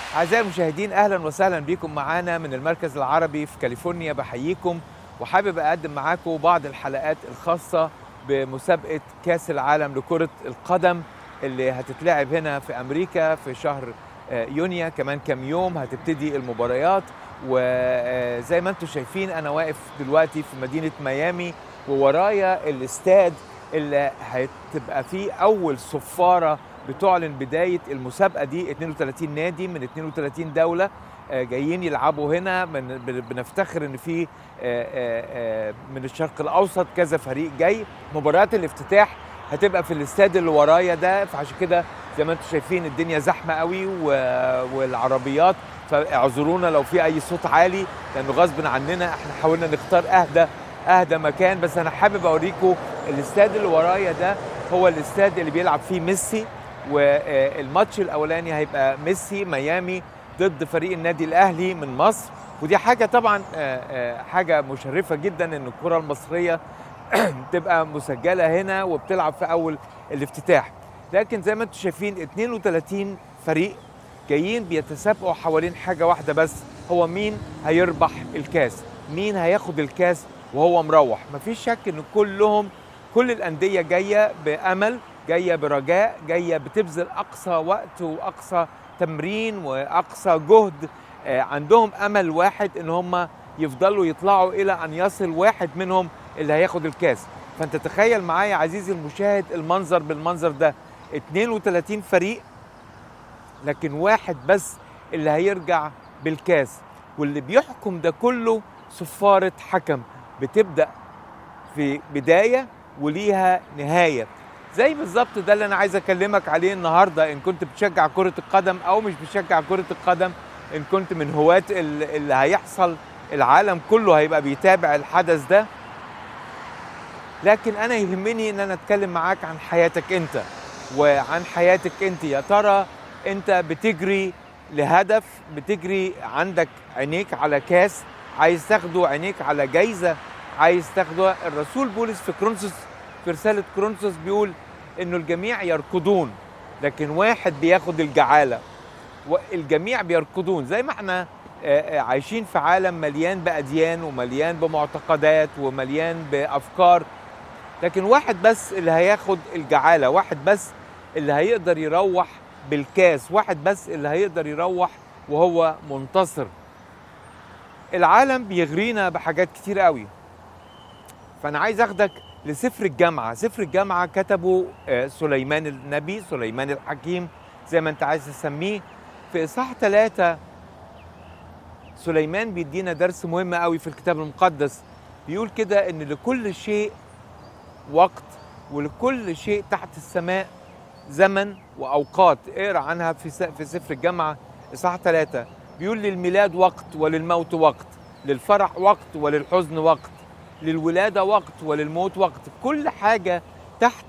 أعزائي المشاهدين أهلا وسهلا بكم معانا من المركز العربي في كاليفورنيا بحييكم وحابب أقدم معاكم بعض الحلقات الخاصة بمسابقة كأس العالم لكرة القدم اللي هتتلعب هنا في أمريكا في شهر آه، يونيو كمان كام يوم هتبتدي المباريات وزي ما انتم شايفين أنا واقف دلوقتي في مدينة ميامي وورايا الاستاد اللي هتبقى فيه أول صفارة بتعلن بدايه المسابقه دي 32 نادي من 32 دوله آه، جايين يلعبوا هنا من- بن- بنفتخر ان في آه، آه، آه، من الشرق الاوسط كذا فريق جاي مباريات الافتتاح هتبقى في الاستاد اللي ورايا ده فعشان كده زي ما انتم شايفين الدنيا زحمه قوي و- والعربيات فاعذرونا لو في اي صوت عالي لانه غصب عننا احنا حاولنا نختار اهدى اهدى مكان بس انا حابب اوريكم الاستاد اللي ورايا ده هو الاستاد اللي بيلعب فيه ميسي والماتش الاولاني هيبقى ميسي ميامي ضد فريق النادي الاهلي من مصر ودي حاجه طبعا آه، آه، حاجه مشرفه جدا ان الكره المصريه تبقى مسجله هنا وبتلعب في اول الافتتاح لكن زي ما انتم شايفين 32 فريق جايين بيتسابقوا حوالين حاجه واحده بس هو مين هيربح الكاس مين هياخد الكاس وهو مروح مفيش شك ان كلهم كل الانديه جايه بامل جايه برجاء جايه بتبذل اقصى وقت واقصى تمرين واقصى جهد آه، عندهم امل واحد ان هم يفضلوا يطلعوا الى ان يصل واحد منهم اللي هياخد الكاس فانت تخيل معايا عزيزي المشاهد المنظر بالمنظر ده 32 فريق لكن واحد بس اللي هيرجع بالكاس واللي بيحكم ده كله صفارة حكم بتبدأ في بداية وليها نهاية زي بالظبط ده اللي انا عايز اكلمك عليه النهارده ان كنت بتشجع كرة القدم او مش بتشجع كرة القدم ان كنت من هواة ال- اللي هيحصل العالم كله هيبقى بيتابع الحدث ده لكن انا يهمني ان انا اتكلم معاك عن حياتك انت وعن حياتك انت يا ترى انت بتجري لهدف بتجري عندك عينيك على كاس عايز تاخده عينيك على جايزة عايز تاخده الرسول بولس في كرونسوس في رسالة كرونسوس بيقول انه الجميع يركضون لكن واحد بياخد الجعالة والجميع بيركضون زي ما احنا آه، آه، عايشين في عالم مليان بأديان ومليان بمعتقدات ومليان بأفكار لكن واحد بس اللي هياخد الجعالة واحد بس اللي هيقدر يروح بالكاس واحد بس اللي هيقدر يروح وهو منتصر العالم بيغرينا بحاجات كتير قوي فانا عايز اخدك لسفر الجامعه سفر الجامعه كتبه آه، سليمان النبي سليمان الحكيم زي ما انت عايز تسميه في اصحاح ثلاثة سليمان بيدينا درس مهم قوي في الكتاب المقدس بيقول كده ان لكل شيء وقت ولكل شيء تحت السماء زمن واوقات اقرا عنها في س- في سفر الجامعه اصحاح ثلاثة بيقول للميلاد وقت وللموت وقت للفرح وقت وللحزن وقت للولاده وقت وللموت وقت كل حاجه تحت